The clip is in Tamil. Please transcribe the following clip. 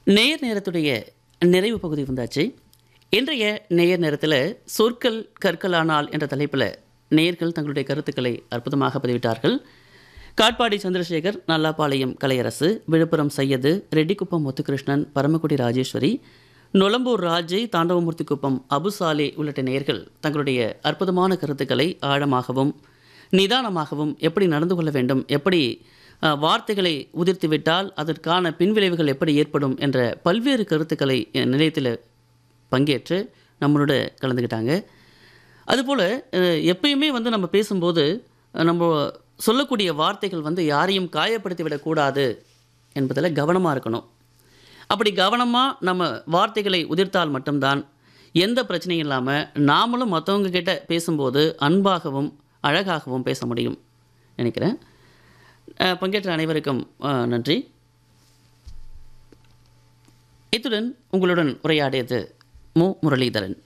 நேயர் நேரத்துடைய நிறைவு பகுதி வந்தாச்சு இன்றைய நேயர் நேரத்தில் சொற்கள் கற்களானால் என்ற தலைப்பில் நேயர்கள் தங்களுடைய கருத்துக்களை அற்புதமாக பதிவிட்டார்கள் காட்பாடி சந்திரசேகர் நல்லாப்பாளையம் கலையரசு விழுப்புரம் சையது ரெட்டிக்குப்பம் முத்துகிருஷ்ணன் பரமக்குடி ராஜேஸ்வரி நொலம்பூர் ராஜை தாண்டவமூர்த்தி குப்பம் அபுசாலே உள்ளிட்ட நேயர்கள் தங்களுடைய அற்புதமான கருத்துக்களை ஆழமாகவும் நிதானமாகவும் எப்படி நடந்து கொள்ள வேண்டும் எப்படி அஹ், வார்த்தைகளை உதிர்த்து விட்டால் அதற்கான பின்விளைவுகள் எப்படி ஏற்படும் என்ற பல்வேறு கருத்துக்களை அஹ், நிலையத்தில் பங்கேற்று நம்மளோட கலந்துக்கிட்டாங்க அதுபோல் அஹ், எப்பயுமே வந்து நம்ம பேசும்போது அஹ், நம்ம சொல்லக்கூடிய வார்த்தைகள் வந்து யாரையும் காயப்படுத்தி விடக்கூடாது என்பதில் கவனமாக இருக்கணும் அப்படி கவனமாக நம்ம வார்த்தைகளை உதிர்த்தால் மட்டும்தான் எந்த பிரச்சனையும் இல்லாமல் நாமளும் மற்றவங்க கிட்ட பேசும்போது அன்பாகவும் அழகாகவும் பேச முடியும் நினைக்கிறேன் அஹ், பங்கேற்ற அனைவருக்கும் அஹ், நன்றி இத்துடன் உங்களுடன் உரையாடியது மு முரளிதரன்